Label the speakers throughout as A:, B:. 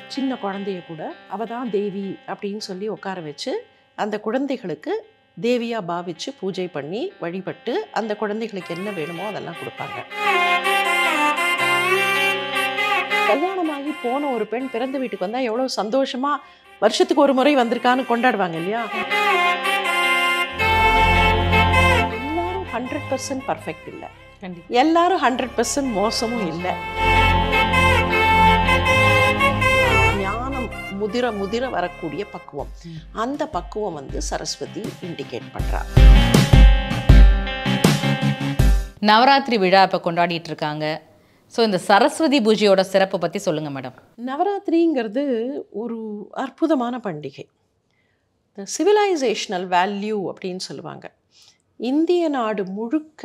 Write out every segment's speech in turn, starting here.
A: சின்ன குழந்தைய கூட அவ தான் தேவி அப்படின்னு சொல்லி உட்கார வச்சு அந்த குழந்தைகளுக்கு தேவியா பாவிச்சு பூஜை பண்ணி வழிபட்டு அந்த குழந்தைகளுக்கு என்ன வேணுமோ அதெல்லாம் கொடுப்பாங்க கல்யாணமாகி போன ஒரு பெண் பிறந்த வீட்டுக்கு வந்தா எவ்வளவு சந்தோஷமா வருஷத்துக்கு ஒரு முறை வந்திருக்கான்னு கொண்டாடுவாங்க இல்லையா எல்லாரும் ஹண்ட்ரட் பர்சன்ட் பர்ஃபெக்ட் இல்லை
B: கண்டிப்பா
A: எல்லாரும் ஹண்ட்ரட் பர்சன்ட் மோசமும் இல்லை ஞானம் முதிர முதிர வரக்கூடிய பக்குவம்
B: ம்.
A: அந்த பக்குவம் வந்து சரஸ்வதி இண்டிகேட் பண்றா
B: நவராத்திரி விழா இப்போ கொண்டாடிட்டு இருக்காங்க ஸோ இந்த சரஸ்வதி பூஜையோட சிறப்பை பற்றி சொல்லுங்க மேடம்
A: நவராத்திரிங்கிறது ஒரு அற்புதமான பண்டிகை இந்த சிவிலைசேஷனல் வேல்யூ அப்படின்னு சொல்லுவாங்க இந்திய நாடு முழுக்க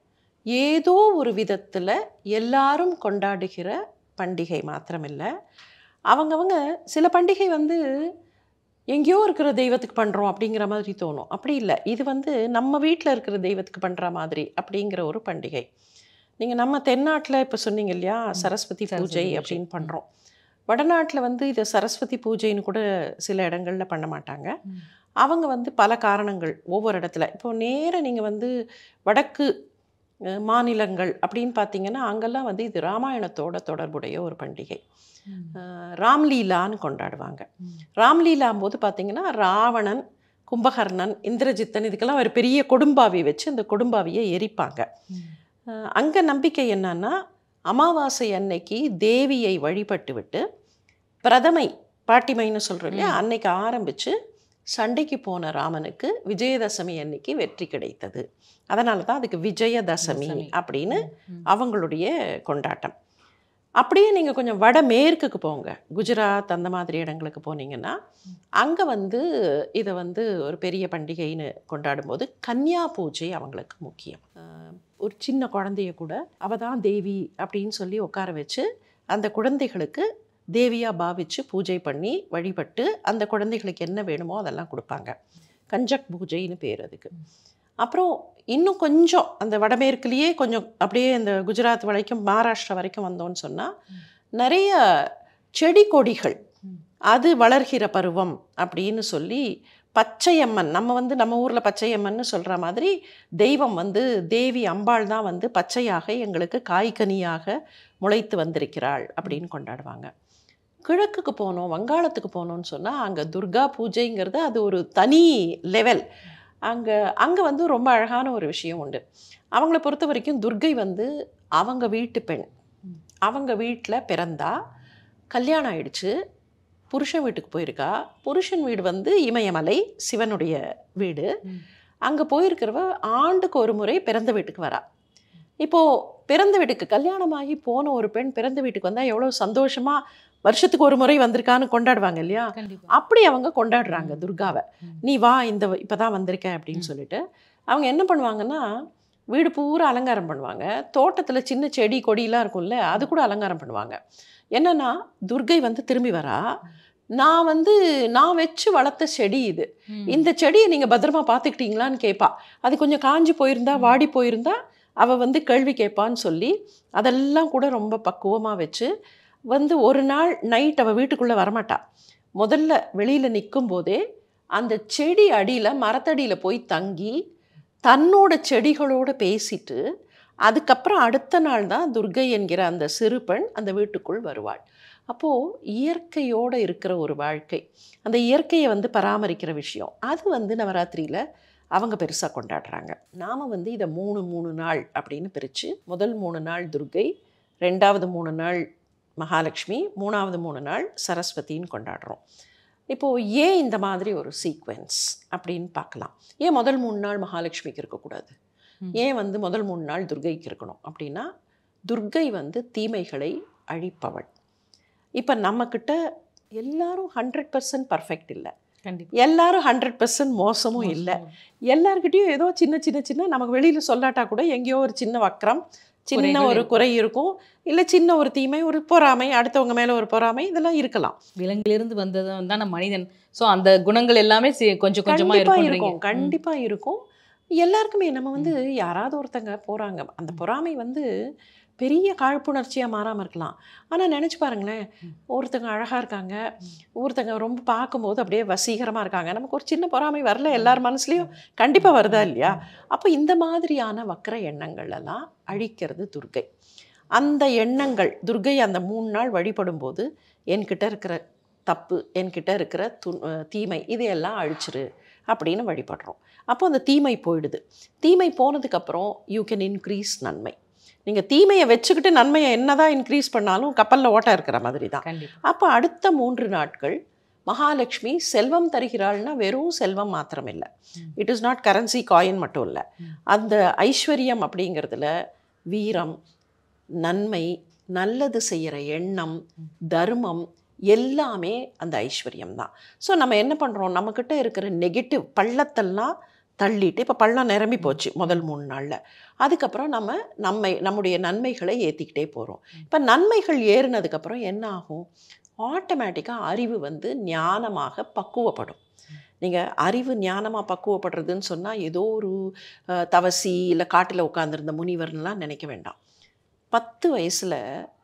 A: ஏதோ ஒரு விதத்தில் எல்லாரும் கொண்டாடுகிற பண்டிகை மாத்திரமில்லை அவங்கவங்க சில பண்டிகை வந்து எங்கேயோ இருக்கிற தெய்வத்துக்கு பண்ணுறோம் அப்படிங்கிற மாதிரி தோணும் அப்படி இல்லை இது வந்து நம்ம வீட்டில் இருக்கிற தெய்வத்துக்கு பண்ணுற மாதிரி அப்படிங்கிற ஒரு பண்டிகை நீங்கள் நம்ம தென்னாட்டில் இப்போ சொன்னீங்க இல்லையா சரஸ்வதி
B: சரஸ்வதி
A: பூஜை
B: பூஜை.
A: அப்படின்னு பண்ணுறோம் வடநாட்டில் வந்து இதை சரஸ்வதி பூஜைன்னு கூட சில இடங்களில் பண்ண மாட்டாங்க
B: ம்.
A: அவங்க வந்து பல காரணங்கள் ஒவ்வொரு இடத்துல இப்போ நேரா நீங்கள் வந்து வடக்கு அஹ், மாநிலங்கள் அப்படின்னு பார்த்தீங்கன்னா அங்கெல்லாம் வந்து இது ராமாயணத்தோட தொடர்புடைய ஒரு பண்டிகை அஹ், ராம்லீலான்னு கொண்டாடுவாங்க ராம்லீலாம் போது பார்த்தீங்கன்னா ராவணன் கும்பகர்ணன் இந்திரஜித்தன் இதுக்கெல்லாம் ஒரு பெரிய கொடும்பாவி வச்சு அந்த கொடும்பாவியை எரிப்பாங்க அங்கே நம்பிக்கை என்னன்னா அமாவாசை அன்னைக்கு தேவியை வழிபட்டு விட்டு பிரதமை பாட்டிமைன்னு சொல்கிறோம் இல்லையா
B: ம்.
A: அன்னைக்கு ஆரம்பித்து சண்டைக்கு போன ராமனுக்கு விஜயதசமி அன்னைக்கு வெற்றி கிடைத்தது அதனால தான் அதுக்கு விஜயதசமி
B: தசமி.
A: அப்படின்னு
B: ம்.
A: அவங்களுடைய கொண்டாட்டம் அப்படியே நீங்கள் கொஞ்சம் வட மேற்குக்கு போங்க குஜராத் அந்த மாதிரி இடங்களுக்கு போனீங்கன்னா அங்கே வந்து இதை வந்து ஒரு பெரிய பண்டிகைன்னு கொண்டாடும்போது கன்னியா பூஜை அவங்களுக்கு முக்கியம் ஆஹ் ஒரு சின்ன குழந்தைய கூட அவ தான் தேவி அப்படின்னு சொல்லி உட்கார வச்சு அந்த குழந்தைகளுக்கு தேவியா பாவிச்சு பூஜை பண்ணி வழிபட்டு அந்த குழந்தைகளுக்கு என்ன வேணுமோ அதெல்லாம் கொடுப்பாங்க கஞ்சக் பூஜைன்னு பேர் அதுக்கு அப்புறம் இன்னும் கொஞ்சம் அந்த வடமேற்குலேயே கொஞ்சம் அப்படியே இந்த குஜராத் வரைக்கும் மகாராஷ்டிரா வரைக்கும் வந்தோம்னு சொன்னால் நிறைய செடி கொடிகள்
B: ம்.
A: அது வளர்கிற பருவம் அப்படின்னு சொல்லி பச்சையம்மன் நம்ம வந்து நம்ம ஊரில் பச்சையம்மன்னு சொல்கிற மாதிரி தெய்வம் வந்து தேவி அம்பாள் தான் வந்து பச்சையாக எங்களுக்கு காய்கனியாக முளைத்து வந்திருக்கிறாள் அப்படின்னு கொண்டாடுவாங்க கிழக்குக்கு போனோம் வங்காளத்துக்கு போனோம்னு சொன்னால் அங்கே துர்கா பூஜைங்கிறது அது ஒரு தனி லெவல் அங்கே அங்கே வந்து ரொம்ப அழகான ஒரு விஷயம் உண்டு அவங்கள பொறுத்த வரைக்கும் துர்கை வந்து அவங்க வீட்டு பெண்
B: ம்.
A: அவங்க வீட்டில் பிறந்தா கல்யாணம் ஆயிடுச்சு புருஷன் வீட்டுக்கு போயிருக்கா புருஷன் வீடு வந்து இமயமலை சிவனுடைய வீடு
B: ம்.
A: அங்கே போயிருக்கிறவ ஆண்டுக்கு ஒரு முறை பிறந்த வீட்டுக்கு வரா இப்போது பிறந்த வீட்டுக்கு கல்யாணமாகி போன ஒரு பெண் பிறந்த வீட்டுக்கு வந்தால் எவ்வளோ சந்தோஷமாக வருஷத்துக்கு ஒரு முறை வந்திருக்கான்னு கொண்டாடுவாங்க இல்லையா
B: கண்டிப்பா
A: அப்படி அவங்க கொண்டாடுறாங்க துர்காவை
B: ம்.
A: நீ வா இந்த வ- இப்பதான் வந்திருக்க அப்படின்னு
B: ம்.
A: சொல்லிட்டு அவங்க என்ன பண்ணுவாங்கன்னா வீடு பூரா அலங்காரம் பண்ணுவாங்க தோட்டத்தில் சின்ன செடி கொடியெல்லாம் இருக்கும்ல அது கூட அலங்காரம் பண்ணுவாங்க என்னன்னா துர்கை வந்து திரும்பி வரா நான் வந்து நான் வச்சு வளர்த்த செடி இது
B: ம்.
A: இந்த செடியை நீங்கள் பத்திரமா பார்த்துக்கிட்டீங்களான்னு கேட்பா அது கொஞ்சம் காஞ்சி போயிருந்தா
B: ம்.
A: வாடி போயிருந்தா அவள் வந்து கேள்வி கேட்பான்னு சொல்லி அதெல்லாம் கூட ரொம்ப பக்குவமாக வச்சு வந்து ஒரு நாள் நைட் அவள் வீட்டுக்குள்ளே வரமாட்டா முதல்ல வெளியில் நிற்கும் போதே அந்த செடி அடியில் மரத்தடியில் போய் தங்கி தன்னோட செடிகளோட பேசிட்டு அதுக்கப்புறம் அடுத்த நாள் தான் துர்கை என்கிற அந்த சிறு பெண் அந்த வீட்டுக்குள் வருவாள் அப்போது இயற்கையோடு இருக்கிற ஒரு வாழ்க்கை அந்த இயற்கையை வந்து பராமரிக்கிற விஷயம் அது வந்து நவராத்திரியில் அவங்க பெருசாக கொண்டாடுறாங்க நாம் வந்து இதை மூணு மூணு நாள் அப்படின்னு பிரித்து முதல் மூணு நாள் துர்கை ரெண்டாவது மூணு நாள் மகாலட்சுமி மூணாவது மூணு நாள் சரஸ்வதின்னு கொண்டாடுறோம் இப்போது ஏன் இந்த மாதிரி ஒரு சீக்வென்ஸ் அப்படின்னு பார்க்கலாம் ஏன் முதல் மூணு நாள் மகாலட்சுமிக்கு இருக்கக்கூடாது
B: ம்.
A: ஏன் வந்து முதல் மூணு நாள் துர்கைக்கு இருக்கணும் அப்படின்னா துர்கை வந்து தீமைகளை அழிப்பவள் இப்போ நம்மக்கிட்ட எல்லாரும் ஹண்ட்ரட் பர்சன்ட் பர்ஃபெக்ட் இல்லை
B: கண்டிப்பா
A: எல்லாரும் ஹண்ட்ரட் பர்சன்ட் மோசமும் இல்லை எல்லார்கிட்டயும் ஏதோ சின்ன சின்ன சின்ன நமக்கு வெளியில் சொல்லாட்டா கூட எங்கேயோ ஒரு சின்ன வக்கரம் சின்ன
B: குறைகள்
A: ஒரு
B: இருக்கும்.
A: குறை இருக்கும் இல்லை சின்ன ஒரு தீமை ஒரு பொறாமை அடுத்தவங்க மேலே ஒரு பொறாமை இதெல்லாம் இருக்கலாம்
B: விலங்கிலிருந்து வந்தது தான் நம்ம மனிதன் சோ அந்த குணங்கள் எல்லாமே சி- கொஞ்சம் கொஞ்சமா
A: கண்டிப்பா
B: இருக்கும்
A: இருக்கும் கண்டிப்பா இருக்கும் எல்லாருக்குமே நம்ம வந்து யாராவது ஒருத்தங்க போறாங்க அந்த பொறாமை வந்து பெரிய காழ்ப்புணர்ச்சியாக மாறாமல் இருக்கலாம் ஆனால் நினச்சி பாருங்களேன் ஒருத்தங்க அழகாக இருக்காங்க ஒருத்தங்க ரொம்ப பார்க்கும்போது அப்படியே வசீகரமாக இருக்காங்க நமக்கு ஒரு சின்ன பொறாமை வரல எல்லார் மனசுலையும் கண்டிப்பாக வருதா இல்லையா அப்போ இந்த மாதிரியான வக்கர எண்ணங்கள் எல்லாம் அழிக்கிறது துர்க்கை அந்த எண்ணங்கள் துர்க்கை அந்த மூணு நாள் வழிபடும் போது என்கிட்ட இருக்கிற தப்பு என்கிட்ட இருக்கிற து அஹ் தீமை இதையெல்லாம் அழிச்சிரு அப்படின்னு வழிபடுறோம் அப்போ அந்த தீமை போயிடுது தீமை போனதுக்கப்புறம் யூ கேன் இன்க்ரீஸ் நன்மை நீங்கள் தீமையை வச்சுக்கிட்டு நன்மையை என்னதான் இன்க்ரீஸ் பண்ணாலும் கப்பலில் ஓட்டம் இருக்கிற மாதிரி தான்
B: கண்டிப்பா
A: அப்போ அடுத்த மூன்று நாட்கள் மகாலட்சுமி செல்வம் தருகிறாள்னா வெறும் செல்வம் மாத்திரம் இல்லை it is not currency coin மட்டும் இல்லை அந்த ஐஸ்வர்யம் அப்படிங்கிறதுல வீரம் நன்மை நல்லது செய்கிற எண்ணம் தர்மம் எல்லாமே அந்த ஐஸ்வர்யம் தான் ஸோ நம்ம என்ன பண்ணுறோம் நம்மக்கிட்ட இருக்கிற நெகட்டிவ் பள்ளத்தெல்லாம் தள்ளிட்டு இப்போ பள்ளம் நிரம்பி போச்சு முதல் மூணு நாளில் அதுக்கப்புறம் நம்ம நம்மை நம்முடைய நன்மைகளை ஏற்றிக்கிட்டே போகிறோம் இப்போ நன்மைகள் ஏறினதுக்கப்புறம் என்ன ஆகும் ஆட்டோமேட்டிக்காக அறிவு வந்து ஞானமாக பக்குவப்படும் நீங்கள் அறிவு ஞானமாக பக்குவப்படுறதுன்னு சொன்னால் ஏதோ ஒரு அஹ், தவசி இல்லை காட்டில் உட்காந்துருந்த முனிவர்லாம் நினைக்க வேண்டாம் பத்து வயசில்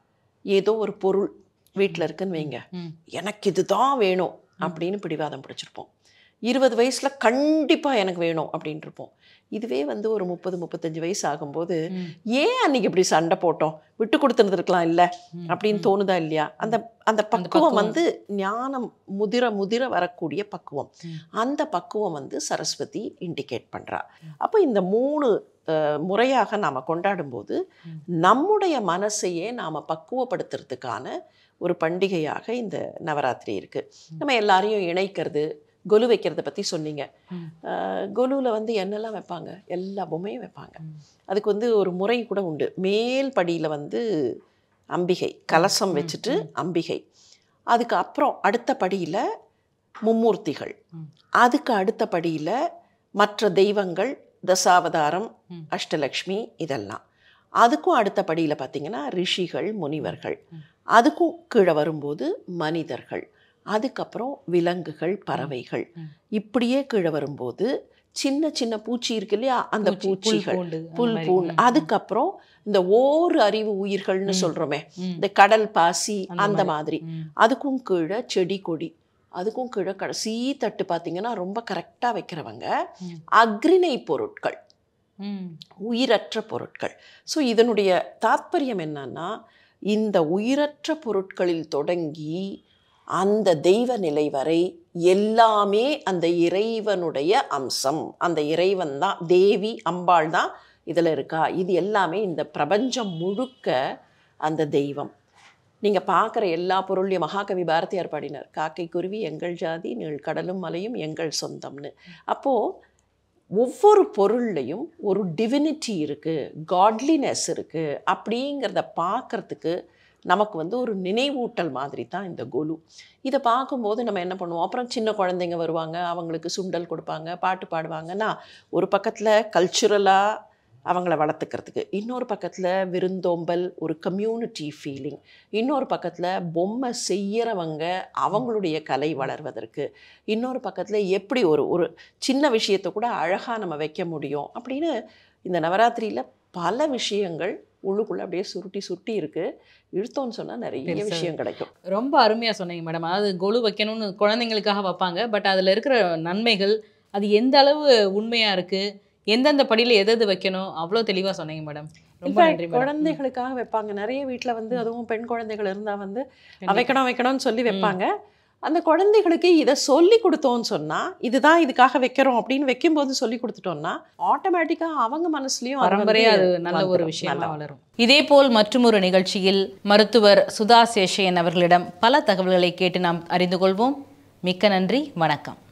A: ஏதோ ஒரு பொருள் வீட்டில் இருக்குன்னு வைங்க
B: ம்.
A: எனக்கு இதுதான் வேணும் அப்படின்னு பிடிவாதம் பிடிச்சிருப்போம் இருபது வயசில் கண்டிப்பாக எனக்கு வேணும் அப்படின்ட்டு இருப்போம் இதுவே வந்து ஒரு முப்பது முப்பத்தஞ்சு வயசு ஆகும்போது
B: ம்.
A: ஏன் அன்னைக்கு இப்படி சண்டை போட்டோம் விட்டு கொடுத்துருந்துருக்கலாம் இல்லை
B: ம்.
A: அப்படின்னு தோணுதா இல்லையா அந்த அந்த பக்குவம்
B: பக்குவம். வந்து
A: வந்து ஞானம் முதிர முதிர வரக்கூடிய பக்குவம்
B: ம்.
A: அந்த பக்குவம் வந்து சரஸ்வதி இண்டிகேட் பண்றா அப்போ இந்த மூணு அஹ், முறையாக நாம் கொண்டாடும்போது
B: ம்.
A: நம்முடைய மனசையே நாம் பக்குவப்படுத்துறதுக்கான ஒரு பண்டிகையாக இந்த நவராத்திரி இருக்கு நம்ம எல்லாரையும் இணைக்கிறது கொலு வைக்கிறத பற்றி சொன்னீங்க
B: ம்.
A: கொலுவில் வந்து என்னெல்லாம் வைப்பாங்க எல்லா பொம்மையும் வைப்பாங்க
B: ம்.
A: அதுக்கு வந்து ஒரு முறை கூட உண்டு மேல் படியில் வந்து அம்பிகை கலசம்
B: ம்,
A: வச்சுட்டு
B: ம்.
A: அம்பிகை அதுக்கு அப்புறம் அடுத்த படியில் மும்மூர்த்திகள்
B: ம்.
A: அதுக்கு அடுத்த படியில் மற்ற தெய்வங்கள் தசாவதாரம்
B: ம்.
A: அஷ்டலக்ஷ்மி இதெல்லாம் அதுக்கும் அடுத்த படியில் பார்த்தீங்கன்னா ரிஷிகள் முனிவர்கள்
B: ம்.
A: அதுக்கும் கீழே வரும்போது மனிதர்கள் அதுக்கப்புறம் விலங்குகள் பறவைகள்
B: ம்.
A: இப்படியே கீழே வரும்போது சின்ன சின்ன பூச்சி இருக்கு இல்லையா அந்த
B: பூச்சி, புல்
A: பூச்சிகள்
B: பூண்டு, அந்த
A: புல்
B: மாதிரி.
A: பூண்டு
B: ம்,
A: அதுக்கப்புறம் இந்த ஓர் அறிவு உயிர்கள்னு
B: ம்.
A: சொல்றோமே
B: ம்.
A: இந்த கடல் பாசி
B: அந்த
A: அந்த
B: மாதிரி.
A: மாதிரி
B: ம்.
A: அதுக்கும் கீழே செடி கொடி அதுக்கும் கீழே கடைசி தட்டு பார்த்தீங்கன்னா ரொம்ப கரெக்டாக வைக்கிறவங்க
B: ம்.
A: அக்ரிணை பொருட்கள்
B: ம்.
A: உயிரற்ற பொருட்கள் ஸோ இதனுடைய தாத்பரியம் என்னன்னா இந்த உயிரற்ற பொருட்களில் தொடங்கி அந்த தெய்வ நிலை வரை எல்லாமே அந்த இறைவனுடைய அம்சம் அந்த இறைவன் தான் தேவி அம்பாள் தான் இதில் இருக்கா இது எல்லாமே இந்த பிரபஞ்சம் முழுக்க அந்த தெய்வம் நீங்கள் பார்க்குற எல்லா பொருளையும் மகாகவி பாரதியார் பாடினார் காக்கை குருவி எங்கள் ஜாதி நீள் கடலும் மலையும் எங்கள் சொந்தம்னு அப்போது ஒவ்வொரு பொருள்லையும் ஒரு டிவினிட்டி இருக்குது காட்லினஸ் இருக்குது அப்படிங்கிறத பார்க்கறதுக்கு நமக்கு வந்து ஒரு நினைவூட்டல் மாதிரி தான் இந்த கொலு இதை பார்க்கும்போது நம்ம என்ன பண்ணுவோம் அப்புறம் சின்ன குழந்தைங்க வருவாங்க அவங்களுக்கு சுண்டல் கொடுப்பாங்க பாட்டு பாடுவாங்கன்னா ஒரு பக்கத்தில் கல்ச்சுரலாக அவங்கள வளர்த்துக்கிறதுக்கு இன்னொரு பக்கத்தில் விருந்தோம்பல் ஒரு கம்யூனிட்டி ஃபீலிங் இன்னொரு பக்கத்தில் பொம்மை செய்யறவங்க அவங்களுடைய கலை வளர்வதற்கு இன்னொரு பக்கத்தில் எப்படி ஒரு ஒரு சின்ன விஷயத்தை கூட அழகாக நம்ம வைக்க முடியும் அப்படின்னு இந்த நவராத்திரியில் பல விஷயங்கள் உள்ளுக்குள்ளே அப்படியே சுருட்டி சுருட்டி இருக்குது இழுத்தோன்னு சொன்னால் நிறைய
B: பெருசா
A: விஷயம் கிடைக்கும்
B: ரொம்ப அருமையா சொன்னீங்க மேடம் அதாவது கொலு வைக்கணும்னு குழந்தைங்களுக்காக வைப்பாங்க பட் அதுல இருக்கிற நன்மைகள் அது எந்த அளவு உண்மையா இருக்கு எந்தெந்த படியில எது எது வைக்கணும் அவ்வளோ தெளிவா சொன்னீங்க மேடம் ரொம்ப
A: இன்ஃபேக்ட்
B: நன்றி மேடம்
A: குழந்தைகளுக்காக வைப்பாங்க நிறைய வீட்டில் வந்து அதுவும் பெண் குழந்தைகள் இருந்தால் வந்து
B: கண்டிப்பா.
A: வைக்கணும் வைக்கணும்னு சொல்லி வைப்பாங்க அந்த குழந்தைகளுக்கு இதை சொல்லி கொடுத்தோம்னு சொன்னால் இதுதான் இதுக்காக வைக்கிறோம் அப்படின்னு வைக்கும்போது சொல்லி கொடுத்துட்டோம்னா ஆட்டோமேட்டிக்காக அவங்க மனசுலையும் அது வந்து
B: பரம்பரையா அது நல்ல ஒரு
A: வந்துரும்.
B: விஷயமா
A: நல்லா
B: வளரும் இதேபோல் மற்றொரு நிகழ்ச்சியில் மருத்துவர் சுதா சேஷையன் அவர்களிடம் பல தகவல்களை கேட்டு நாம் அறிந்து கொள்வோம் மிக்க நன்றி வணக்கம்